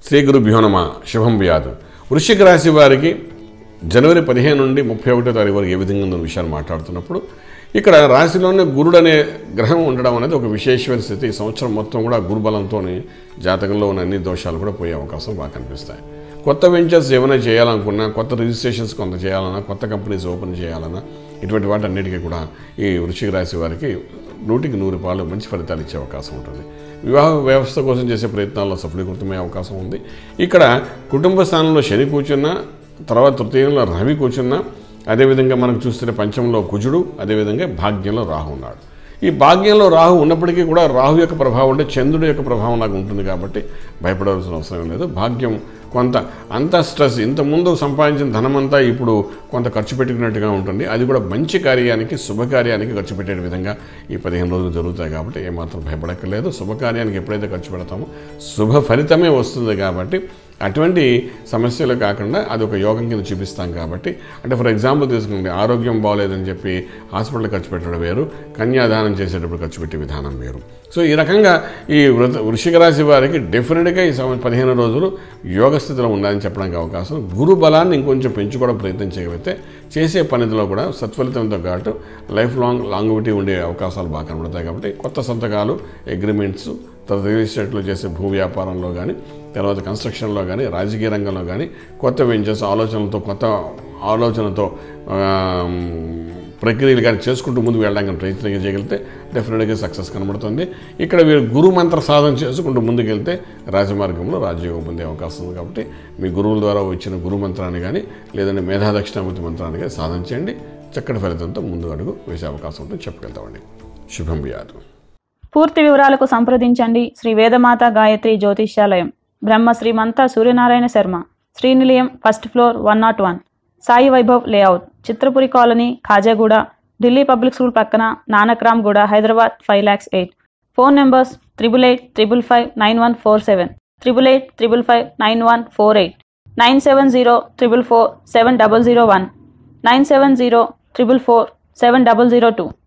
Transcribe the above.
శ్రీ గురుభ్యో నమ శుభం వ్యాధు వృశ్చిక రాశి వారికి జనవరి పదిహేను నుండి ముప్పై ఒకటో తారీఖు వరకు ఏ విధంగా ఉందన్న విషయాన్ని మాట్లాడుతున్నప్పుడు ఇక్కడ రాశిలోనే గురుడు అనే గ్రహం ఉండడం అనేది ఒక విశేషమైన స్థితి ఈ సంవత్సరం మొత్తం కూడా గురుబలంతో జాతకంలో ఉన్న అన్ని దోషాలు కూడా పోయే అవకాశం బాగా కనిపిస్తాయి కొత్త వెంచర్స్ ఏమైనా చేయాలనుకున్నా కొత్త రిజిస్ట్రేషన్స్ కొంత చేయాలన్నా కొత్త కంపెనీస్ ఓపెన్ చేయాలన్నా ఇటువంటి వాటన్నిటికీ కూడా ఈ వృశ్చిక రాశి వారికి నూటికి నూరు పాలు మంచి ఫలితాలు ఇచ్చే అవకాశం ఉంటుంది వివాహ వ్యవస్థ కోసం చేసే ప్రయత్నాల్లో సఫలీకృతమయ్యే అవకాశం ఉంది ఇక్కడ కుటుంబ స్థానంలో శని కూర్చున్నా తర్వాత తృతీయంలో రవి కూర్చున్నా అదేవిధంగా మనకు చూస్తే పంచంలో కుజుడు అదేవిధంగా భాగ్యంలో రాహు ఉన్నాడు ఈ భాగ్యంలో రాహు ఉన్నప్పటికీ కూడా రాహు యొక్క ప్రభావం అంటే చంద్రుడి యొక్క ప్రభావం నాకు ఉంటుంది కాబట్టి భయపడవలసిన అవసరం లేదు భాగ్యం కొంత అంత స్ట్రెస్ ఇంతకుముందు సంపాదించిన ధనమంతా ఇప్పుడు కొంత ఖర్చు పెట్టుకున్నట్టుగా ఉంటుంది అది కూడా మంచి కార్యానికి శుభకార్యానికి ఖర్చు పెట్టే విధంగా ఈ పదిహేను రోజులు జరుగుతాయి కాబట్టి ఏమాత్రం భయపడక్కర్లేదు శుభకార్యానికి ఎప్పుడైతే ఖర్చు పెడతామో శుభ ఫలితమే వస్తుంది కాబట్టి అటువంటి సమస్యలు కాకుండా అది ఒక యోగం కింద చూపిస్తాం కాబట్టి అంటే ఫర్ ఎగ్జాంపుల్ తీసుకుంటే ఆరోగ్యం బాగోలేదని చెప్పి హాస్పిటల్ ఖర్చు పెట్టడం వేరు కన్యాదానం చేసేటప్పుడు ఖర్చు పెట్టే విధానం వేరు సో ఈ రకంగా ఈ వృత వృషిక రాశి వారికి డెఫినెట్గా ఈ సంవ పదిహేను రోజులు యోగ స్థితిలో ఉండాలని చెప్పడానికి అవకాశం గురు బలాన్ని ఇంకొంచెం పెంచుకోవడం ప్రయత్నం చేయకపోతే చేసే పనిలో కూడా సత్ఫలితంతో పాటు లైఫ్ లాంగ్ లాంగివిటీ ఉండే అవకాశాలు బాగా కనబడతాయి కాబట్టి కొత్త సంతకాలు అగ్రిమెంట్స్ తర్వాత రియల్ ఎస్టేట్లో చేసే భూ వ్యాపారంలో కానీ తర్వాత కన్స్ట్రక్షన్లో కానీ రాజకీయ రంగంలో కానీ కొత్త వెంచర్స్ ఆలోచనలతో కొత్త ఆలోచనతో ప్రక్రియలు కానీ చేసుకుంటూ ముందుకు వెళ్ళడానికి ప్రయత్నం చేయగలిగితే డెఫినెట్గా సక్సెస్ కనబడుతుంది ఇక్కడ మీరు గురు మంత్ర సాధన చేసుకుంటూ ముందుకెళ్తే రాజమార్గంలో రాజయోగం పొందే అవకాశం ఉంది కాబట్టి మీ గురువుల ద్వారా వచ్చిన గురు మంత్రాన్ని కానీ లేదంటే మేధా దక్షిణామూర్తి మంత్రాన్ని కానీ సాధన చేయండి చక్కటి ఫలితంతో ముందు అడుగు వేసే అవకాశం ఉంటుంది చెప్పగలుగుతామండి శుభం వ్యాధు పూర్తి వివరాలకు సంప్రదించండి Shri Vedamata Gayatri Jyotishyalayam Brahma Srimantha Suryanarayana Sharma Srinilayam first floor one not one Sai Vaibhav layout Chitrapuri colony Khajaguda Delhi public school పక్కన Nanakram Guda Hyderabad five lakhs eight phone numbers triple eight triple five nine one four seven triple eight triple five nine one four eight nine seven zero triple four seven double zero one nine seven zero triple four seven double zero two